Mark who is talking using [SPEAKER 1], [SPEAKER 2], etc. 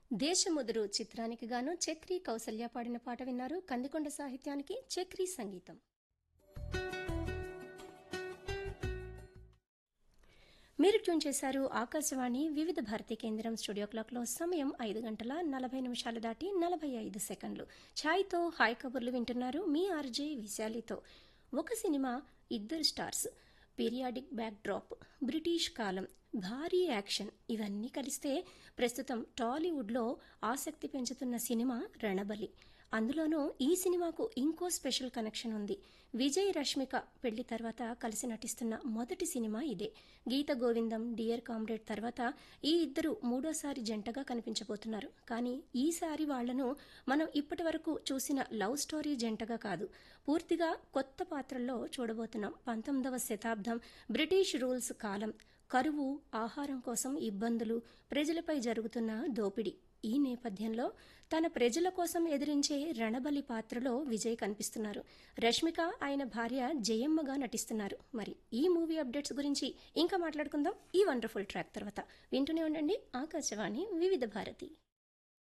[SPEAKER 1] దేశముదురు చిత్రానికి గాను చక్రి కౌసల్య పాడిన పాట విన్నారు కందికొండ సాహిత్యానికి చక్రి సంగీతం మీరు ట్యూన్ చేశారు ఆకాశవాణి వివిధ భారతి కేంద్రం స్టూడియో క్లాక్లో సమయం ఐదు గంటల నలభై నిమిషాలు దాటి నలభై ఐదు సెకండ్లు ఛాయ్తో హాయ్ కబుర్లు వింటున్నారు మీ ఆర్జే విశాలితో ఒక సినిమా ఇద్దరు stars periodic backdrop British కాలం భారీ యాక్షన్ ఇవన్నీ కలిస్తే ప్రస్తుతం టాలీవుడ్లో ఆసక్తి పెంచుతున్న సినిమా రణబలి అందులోనూ ఈ సినిమాకు ఇంకో స్పెషల్ కనెక్షన్ ఉంది విజయ్ రష్మిక పెళ్లి తర్వాత కలిసి నటిస్తున్న మొదటి సినిమా ఇదే గీత గోవిందం డియర్ కామ్రేడ్ తర్వాత ఈ ఇద్దరు మూడోసారి జంటగా కనిపించబోతున్నారు కానీ ఈసారి వాళ్లను మనం ఇప్పటి వరకు చూసిన లవ్ స్టోరీ జంటగా కాదు పూర్తిగా కొత్త పాత్రల్లో చూడబోతున్నాం పంతొమ్మిదవ శతాబ్దం బ్రిటిష్ రూల్స్ కాలం కరువు ఆహారం కోసం ఇబ్బందులు ప్రజలపై జరుగుతున్న దోపిడీ ఈ నేపథ్యంలో తన ప్రజల కోసం ఎదిరించే రణబలి పాత్రలో విజయ్ కనిపిస్తున్నారు రష్మిక ఆయన భార్య జయమ్మగా నటిస్తున్నారు మరి ఈ మూవీ అప్డేట్స్ గురించి ఇంకా మాట్లాడుకుందాం ఈ వండర్ఫుల్ ట్రాక్ తర్వాత వింటూనే ఉండండి ఆకాశవాణి వివిధ భారతి